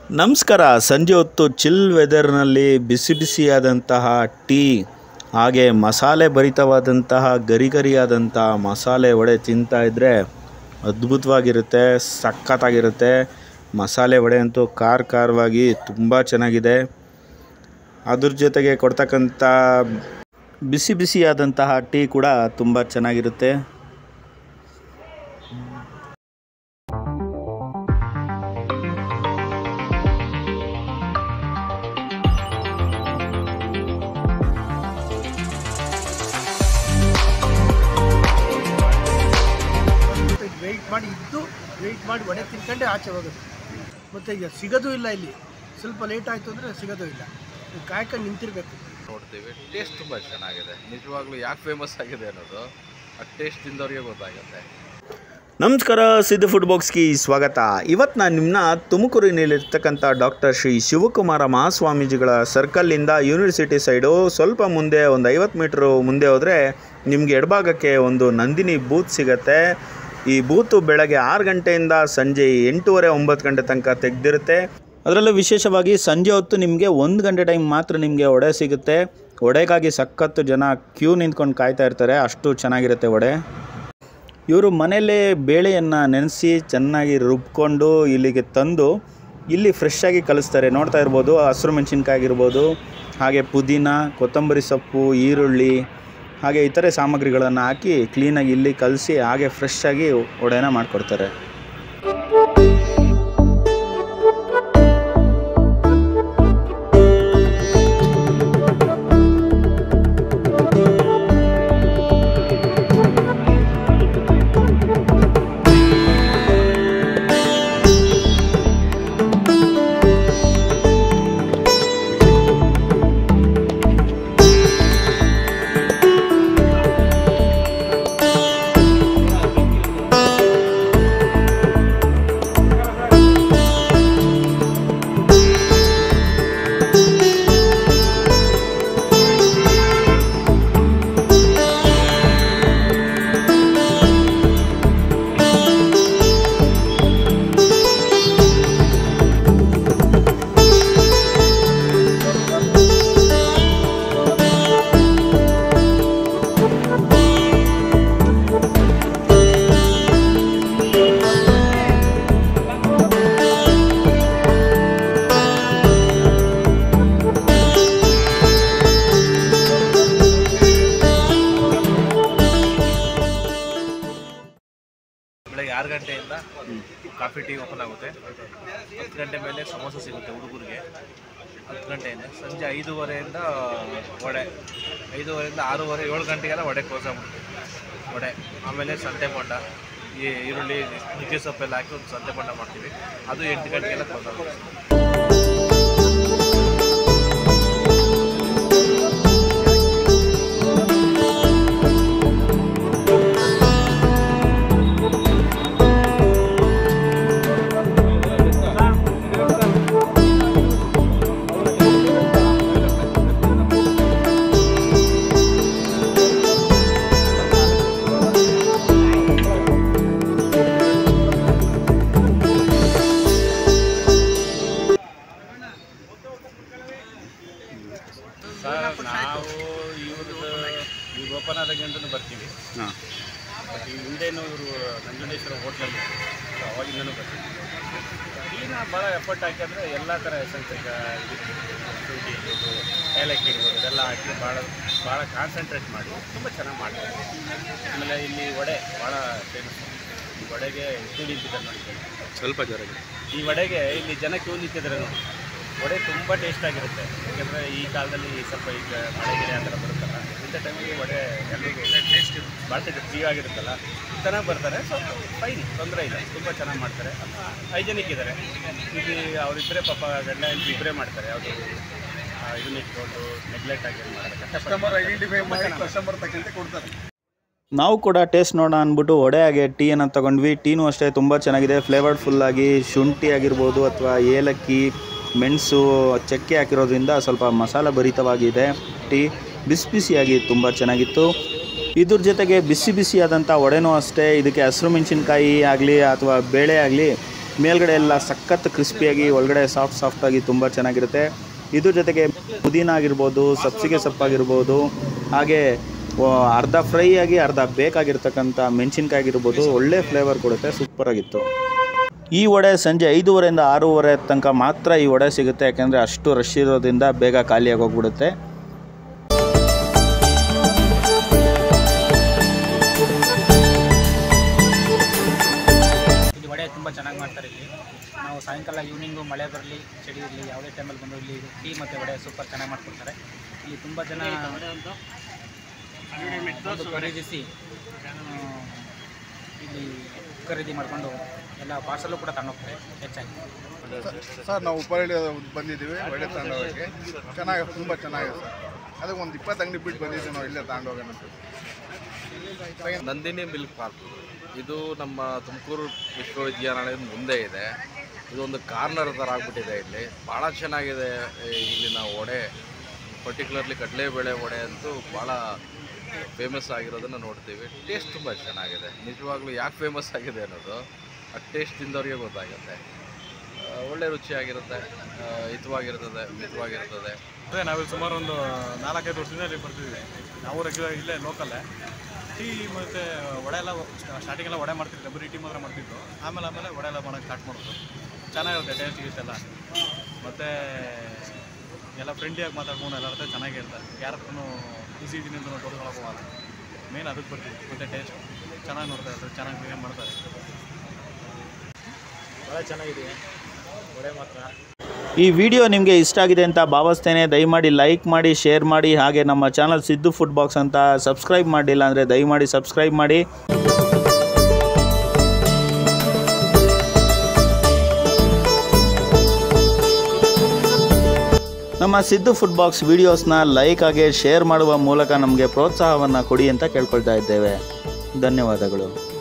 ನಮಸ್ಕಾರ ಸಂಜೆ ಹೊತ್ತು ಚಿಲ್ ವೆದರ್ನಲ್ಲಿ ಬಿಸಿ ಬಿಸಿಯಾದಂತಹ ಟೀ ಹಾಗೆ ಮಸಾಲೆ ಭರಿತವಾದಂತಹ ಗರಿ ಗರಿಯಾದಂತಹ ಮಸಾಲೆ ವಡೆ ತಿಂತಾ ಇದ್ದರೆ ಅದ್ಭುತವಾಗಿರುತ್ತೆ ಸಖತ್ತಾಗಿರುತ್ತೆ ಮಸಾಲೆ ವಡೆ ಅಂತೂ ಖಾರ ಖಾರವಾಗಿ ತುಂಬ ಚೆನ್ನಾಗಿದೆ ಅದ್ರ ಜೊತೆಗೆ ಕೊಡ್ತಕ್ಕಂಥ ಬಿಸಿ ಬಿಸಿಯಾದಂತಹ ಟೀ ಕೂಡ ತುಂಬ ಚೆನ್ನಾಗಿರುತ್ತೆ ವೆಯ್ಟ್ ಮಾಡಿ ಇದ್ದು ವೆಯ್ಟ್ ಮಾಡಿ ವಡೆ ತಿನ್ಕೊಂಡೆ ಆಚೆ ಹೋಗೋದು ಮತ್ತು ಈಗ ಸಿಗೋದು ಇಲ್ಲ ಇಲ್ಲಿ ಸ್ವಲ್ಪ ಲೇಟ್ ಆಯಿತು ಅಂದರೆ ಸಿಗೋದು ಇಲ್ಲ ಈಗ ಕಾಯ್ಕೊಂಡು ನಿಂತಿರ್ಬೇಕು ನೋಡ್ತೀವಿ ಟೇಸ್ಟ್ ತುಂಬ ಚೆನ್ನಾಗಿದೆ ನಿಜವಾಗ್ಲೂ ಯಾಕೆ ಫೇಮಸ್ ಆಗಿದೆ ಅನ್ನೋದು ಆ ಟೇಸ್ಟ್ ತಿಂದವ್ರಿಗೆ ಗೊತ್ತಾಗುತ್ತೆ ನಮಸ್ಕಾರ ಸಿದ್ದು ಫುಡ್ ಬಾಕ್ಸ್ಗೆ ಸ್ವಾಗತ ಇವತ್ತು ನಾನು ನಿಮ್ಮನ್ನ ತುಮಕೂರಿನಲ್ಲಿರ್ತಕ್ಕಂಥ ಡಾಕ್ಟರ್ ಶ್ರೀ ಶಿವಕುಮಾರ ಮಹಾಸ್ವಾಮೀಜಿಗಳ ಸರ್ಕಲ್ಲಿಂದ ಯೂನಿವರ್ಸಿಟಿ ಸೈಡು ಸ್ವಲ್ಪ ಮುಂದೆ ಒಂದು ಐವತ್ತು ಮೀಟ್ರು ಮುಂದೆ ಹೋದರೆ ನಿಮಗೆ ಎಡಭಾಗಕ್ಕೆ ಒಂದು ನಂದಿನಿ ಬೂತ್ ಸಿಗತ್ತೆ ಈ ಬೂತು ಬೆಳಗ್ಗೆ ಆರು ಗಂಟೆಯಿಂದ ಸಂಜೆ ಎಂಟೂವರೆ ಒಂಬತ್ತು ಗಂಟೆ ತನಕ ತೆಗೆದಿರುತ್ತೆ ಅದರಲ್ಲೂ ವಿಶೇಷವಾಗಿ ಸಂಜೆ ಹೊತ್ತು ನಿಮಗೆ ಒಂದು ಗಂಟೆ ಟೈಮ್ ಮಾತ್ರ ನಿಮಗೆ ವಡೆ ಸಿಗುತ್ತೆ ವಡೆಗಾಗಿ ಸಖತ್ತು ಜನ ಕ್ಯೂ ನಿಂತ್ಕೊಂಡು ಕಾಯ್ತಾ ಇರ್ತಾರೆ ಅಷ್ಟು ಚೆನ್ನಾಗಿರುತ್ತೆ ವಡೆ ಇವರು ಮನೆಯಲ್ಲೇ ಬೇಳೆಯನ್ನು ನೆನೆಸಿ ಚೆನ್ನಾಗಿ ರುಬ್ಕೊಂಡು ಇಲ್ಲಿಗೆ ತಂದು ಇಲ್ಲಿ ಫ್ರೆಶ್ ಆಗಿ ಕಲಿಸ್ತಾರೆ ನೋಡ್ತಾ ಇರ್ಬೋದು ಹಸಿರು ಮೆಣಸಿನ್ಕಾಯಿ ಆಗಿರ್ಬೋದು ಹಾಗೆ ಪುದೀನ ಕೊತ್ತಂಬರಿ ಸೊಪ್ಪು ಈರುಳ್ಳಿ ಹಾಗೆ ಇತರೆ ಸಾಮಗ್ರಿಗಳನ್ನು ಹಾಕಿ ಕ್ಲೀನಾಗಿ ಇಲ್ಲಿ ಕಲಸಿ ಹಾಗೆ ಫ್ರೆಶ್ ಆಗಿ ಒಡೆನ ಮಾಡಿಕೊಡ್ತಾರೆ ಬೆಳಗ್ಗೆ ಆರು ಗಂಟೆಯಿಂದ ಕಾಫಿ ಟೀ ಓಪನ್ ಆಗುತ್ತೆ ಹತ್ತು ಗಂಟೆ ಮೇಲೆ ಸಮೋಸ ಸಿಗುತ್ತೆ ಹುಡುಗರಿಗೆ ಹತ್ತು ಗಂಟೆಯಿಂದ ಸಂಜೆ ಐದೂವರೆಯಿಂದ ವಡೆ ಐದೂವರೆಯಿಂದ ಆರೂವರೆ ಏಳು ಗಂಟೆಗೆಲ್ಲ ವಡೆ ಕ್ಲೋಸ್ ಆಗ್ಬಿಡುತ್ತೆ ವಡೆ ಆಮೇಲೆ ಸಂತೆ ಬೊಂಡ ಈ ಈರುಳ್ಳಿ ನುಗ್ಗೆ ಸೊಪ್ಪೆಲ್ಲ ಹಾಕಿ ಒಂದು ಸಂತೆ ಬೊಂಡ ಮಾಡ್ತೀವಿ ಅದು ಎಂಟು ಗಂಟೆಗೆಲ್ಲ ಕ್ಲೋಸ್ ಆಗುತ್ತೆ ಸರ್ ನಾವು ಇವ್ರದ್ದು ಈಗ ಓಪನ್ ಆದಾಗಿಂದನೂ ಬರ್ತೀವಿ ಬಟ್ ಈ ಹಿಂದೆನೂ ಇವರು ನಂಜುಂಡೇಶ್ವರ ಹೋಟ್ಲಲ್ಲಿ ಅವಾಗಿಂದನೂ ಬರ್ತೀವಿ ಟೀನ ಭಾಳ ಎಫರ್ಟ್ ಹಾಕಿದ್ರೆ ಎಲ್ಲ ಥರ ಎಸೆನ್ಸ್ ಈಗ ಶುಂಠಿ ಇರ್ಬೋದು ಏಲಕ್ಕಿ ಇರ್ಬೋದು ಇದೆಲ್ಲ ಹಾಕಿ ಭಾಳ ಭಾಳ ಕಾನ್ಸಂಟ್ರೇಟ್ ಮಾಡಿ ತುಂಬ ಚೆನ್ನಾಗಿ ಮಾಡ್ತಾರೆ ಆಮೇಲೆ ಇಲ್ಲಿ ವಡೆ ಭಾಳ ಫೇಮಸ್ ಈ ವಡೆಗೆ ಕ್ಯೂ ನಿಂತಿದ್ದಾರೆ ನೋಡಿ ಸ್ವಲ್ಪ ಜೋರಾಗಿ ಈ ವಡೆಗೆ ಇಲ್ಲಿ ಜನ ಕ್ಯೂ ನಿಂತಿದ್ದಾರೆ ನೋಡಿ ವಡೆ ತುಂಬ ಟೇಸ್ಟ್ ಆಗಿರುತ್ತೆ ಯಾಕೆಂದರೆ ಈ ಕಾಲದಲ್ಲಿ ಸ್ವಲ್ಪ ಈಗ ಮಳೆ ಗಿಳೆ ಆ ಥರ ಬರುತ್ತಲ್ಲ ಇಂಥ ಟೈಮಲ್ಲಿ ವಡೆ ಎಲ್ರಿಗೂ ಟೇಸ್ಟ್ ಭಾಳ ಫ್ರೀ ಆಗಿರುತ್ತಲ್ಲ ಚೆನ್ನಾಗಿ ಬರ್ತಾರೆ ಸ್ವಲ್ಪ ಫೈನ್ ತೊಂದರೆ ಇಲ್ಲ ತುಂಬ ಚೆನ್ನಾಗಿ ಮಾಡ್ತಾರೆ ಹೈಜೆನಿಕ್ ಇದ್ದಾರೆ ಇಲ್ಲಿ ಅವರಿಬ್ಬರೇ ಪಾಪ ಗಂಡ ಹೆಂಡತಿ ಇಬ್ಬರೇ ಮಾಡ್ತಾರೆ ಯಾವುದು ಇದನ್ನ ಇಟ್ಕೊಂಡು ನೆಗ್ಲೆಕ್ಟ್ ಆಗಿ ಏನು ಮಾಡ್ತಾರೆ ಕಸ್ಟಮರ್ ಐಡೆಂಟಿಫೈ ಮಾಡಿ ಕಸ್ಟಮರ್ ತಕ್ಕಂತೆ ಕೊಡ್ತಾರೆ ನಾವು ಕೂಡ ಟೇಸ್ಟ್ ನೋಡೋಣ ಅಂದ್ಬಿಟ್ಟು ವಡೆ ಹಾಗೆ ಟೀಯನ್ನು ತೊಗೊಂಡ್ವಿ ಟೀನೂ ಅಷ್ಟೇ ತುಂಬ ಚೆನ್ನಾಗಿದೆ ಫ್ಲೇವರ್ಡ್ ಫುಲ್ಲಾಗಿ ಶುಂಠಿ ಆಗಿರ್ಬೋದು ಅಥವಾ ಏಲಕ್ಕಿ ಮೆಣಸು ಚಕ್ಕೆ ಹಾಕಿರೋದ್ರಿಂದ ಸ್ವಲ್ಪ ಮಸಾಲ ಭರಿತವಾಗಿದೆ ಟೀ ಬಿಸಿ ಬಿಸಿಯಾಗಿ ತುಂಬ ಚೆನ್ನಾಗಿತ್ತು ಇದ್ರ ಜೊತೆಗೆ ಬಿಸಿ ಬಿಸಿಯಾದಂಥ ವಡೆನೂ ಅಷ್ಟೇ ಇದಕ್ಕೆ ಹಸಿರು ಮೆಣಸಿನ್ಕಾಯಿ ಆಗಲಿ ಅಥವಾ ಬೇಳೆ ಆಗಲಿ ಮೇಲ್ಗಡೆ ಎಲ್ಲ ಸಖತ್ ಕ್ರಿಸ್ಪಿಯಾಗಿ ಒಳಗಡೆ ಸಾಫ್ಟ್ ಸಾಫ್ಟಾಗಿ ತುಂಬ ಚೆನ್ನಾಗಿರುತ್ತೆ ಇದ್ರ ಜೊತೆಗೆ ಪುದೀನ ಆಗಿರ್ಬೋದು ಸಬ್ಸಿಗೆ ಸೊಪ್ಪಾಗಿರ್ಬೋದು ಹಾಗೆ ಆ, ಅರ್ಧ ಫ್ರೈ ಆಗಿ ಅರ್ಧ ಬೇಕಾಗಿರ್ತಕ್ಕಂಥ ಮೆಣಸಿನ್ಕಾಯಿ ಆಗಿರ್ಬೋದು ಒಳ್ಳೆ ಫ್ಲೇವರ್ ಕೊಡುತ್ತೆ ಸೂಪರಾಗಿತ್ತು ಈ ವಡೆ ಸಂಜೆ ಐದೂವರೆಯಿಂದ ಆರೂವರೆ ತನಕ ಮಾತ್ರ ಈ ವಡೆ ಸಿಗುತ್ತೆ ಯಾಕೆಂದರೆ ಅಷ್ಟು ರಶ್ ಇರೋದ್ರಿಂದ ಬೇಗ ಖಾಲಿಯಾಗಿ ಹೋಗ್ಬಿಡುತ್ತೆ ಇಲ್ಲಿ ವಡೆ ತುಂಬ ಚೆನ್ನಾಗಿ ಮಾಡ್ತಾರೆ ಇಲ್ಲಿ ನಾವು ಸಾಯಂಕಾಲ ಈವ್ನಿಂಗು ಮಳೆ ಬರಲಿ ಚಳಿ ಇರಲಿ ಯಾವುದೇ ಟೈಮಲ್ಲಿ ಬಂದು ಇಲ್ಲಿ ಟೀ ಮತ್ತು ವಡೆ ಸೂಪರ್ ಚೆನ್ನಾಗಿ ಮಾಡ್ಕೊಡ್ತಾರೆ ಇಲ್ಲಿ ತುಂಬ ಜನ ಬಂದು ಖರೀದಿಸಿ ಆ, ಇಲ್ಲಿ ಖರೀದಿ ಮಾಡಿಕೊಂಡು ಎಲ್ಲ ಪಾರ್ಸಲು ಕೂಡ ತಗೊಂಡೋಗ್ತಾರೆ ಹೆಚ್ಚಾಗಿ ಸರ್ ನಾವು ಉಪ್ಪರಳ್ಳಿ ಬಂದಿದ್ದೀವಿ ಒಳ್ಳೆ ತಗೊಂಡೋಗಕ್ಕೆ ಚೆನ್ನಾಗಿ ತುಂಬ ಚೆನ್ನಾಗಿದೆ ಸರ್ ಅದಕ್ಕೆ ಒಂದು ಇಪ್ಪತ್ತು ಅಂಗಡಿ ಬಿಟ್ಟು ಬಂದಿದ್ದೀವಿ ನಾವು ಇಲ್ಲೇ ತಗೊಂಡೋಗೋಣ ಅಂತ ನಂದಿನಿ ಮಿಲ್ಕ್ ಪಾರ್ಕ್ ಇದು ನಮ್ಮ ತುಮಕೂರು ವಿಶ್ವವಿದ್ಯಾನಿಲಯದ ಮುಂದೆ ಇದೆ ಇದೊಂದು ಕಾರ್ನರ್ ಥರ ಆಗ್ಬಿಟ್ಟಿದೆ ಇಲ್ಲಿ ಭಾಳ ಚೆನ್ನಾಗಿದೆ ಈ ಇಲ್ಲಿನ ವಡೆ ಪರ್ಟಿಕ್ಯುಲರ್ಲಿ ಕಡಲೆಬೇಳೆ ವಡೆ ಅಂತೂ ಭಾಳ ಫೇಮಸ್ ಆಗಿರೋದನ್ನು ನೋಡ್ತೀವಿ ಟೇಸ್ಟ್ ತುಂಬ ಚೆನ್ನಾಗಿದೆ ನಿಜವಾಗ್ಲೂ ಯಾಕೆ ಫೇಮಸ್ ಆಗಿದೆ ಅನ್ನೋದು ಆ ಟೇಸ್ಟ್ ತಿಂದವ್ರಿಗೆ ಗೊತ್ತಾಗುತ್ತೆ ಆ, ಒಳ್ಳೆ ರುಚಿಯಾಗಿರುತ್ತೆ ಆ, ಹಿತವಾಗಿರ್ತದೆ ಮಿತವಾಗಿರ್ತದೆ ಅದೇ ನಾವಿಲ್ಲಿ ಸುಮಾರು ಒಂದು ನಾಲ್ಕೈದು ವರ್ಷದಿಂದ ಇಲ್ಲಿ ಬರ್ತಿದ್ವಿ ನಾವು ರೆಗ್ಯುಲರ್ ಇಲ್ಲೇ ಲೋಕಲ್ಲೇ ಟೀ ಮತ್ತು ವಡೆ ಎಲ್ಲ ಸ್ಟಾರ್ಟಿಂಗ್ ಎಲ್ಲ ವಡೆ ಮಾಡ್ತಿದ್ದೆ ಬರೀ ಟೀ ಮಾತ್ರ ಮಾಡ್ತಿದ್ದು ಆಮೇಲೆ ಆಮೇಲೆ ವಡೆ ಎಲ್ಲ ಮಾಡೋಕ್ಕೆ ಸ್ಟಾರ್ಟ್ ಮಾಡೋದು ಚೆನ್ನಾಗಿರುತ್ತೆ ಟೇಸ್ಟ್ ಗೀಸ್ಟ್ ಎಲ್ಲ ಮತ್ತು ಎಲ್ಲ ಫ್ರೆಂಡ್ಲಿಯಾಗಿ ಮಾತಾಡ್ಕೊಂಡು ಎಲ್ಲರ ಹತ್ರ ಚೆನ್ನಾಗಿ ಹೇಳ್ತಾರೆ ಯಾರ ಹತ್ರನೂ ಬಿಸಿ ಇದೀನಿ ಅಂತ ತೋರಿಸ್ಕೊಳಕ್ಕೆ ಹೋಗಲ್ಲ ಮೇನ್ ಅದಕ್ಕೆ ಬರ್ತೀವಿ ಮತ್ತು ಟೇಸ್ಟ್ ಚೆನ್ನಾಗಿ ನೋಡ್ತಾ ಇರ್ತಾರೆ ಚೆನ್ನಾಗಿ ಬಿರಿಯಾನಿ ಮಾಡ್ತಾರೆ ಭಾಳ ಚೆನ್ನಾಗಿದೆ ವಡೆ ಮಾತ್ರ ಈ ವಿಡಿಯೋ ನಿಮಗೆ ಇಷ್ಟ ಆಗಿದೆ ಅಂತ ಭಾವಿಸ್ತೇನೆ ದಯಮಾಡಿ ಲೈಕ್ ಮಾಡಿ ಶೇರ್ ಮಾಡಿ ಹಾಗೆ ನಮ್ಮ ಚಾನಲ್ ಸಿದ್ದು ಫುಡ್ ಬಾಕ್ಸ್ ಅಂತ ಸಬ್ಸ್ಕ್ರೈಬ್ ಮಾಡಿಲ್ಲ ಅಂದರೆ ದಯಮಾಡಿ ಸಬ್ಸ್ಕ್ರೈಬ್ ಮಾಡಿ ನಮ್ಮ ಸಿದ್ದು ಫುಡ್ ಬಾಕ್ಸ್ ವಿಡಿಯೋಸ್ನ ಲೈಕ್ ಆಗಿ ಶೇರ್ ಮಾಡುವ ಮೂಲಕ ನಮಗೆ ಪ್ರೋತ್ಸಾಹವನ್ನು ಕೊಡಿ ಅಂತ ಕೇಳ್ಕೊಳ್ತಾ ಇದ್ದೇವೆ ಧನ್ಯವಾದಗಳು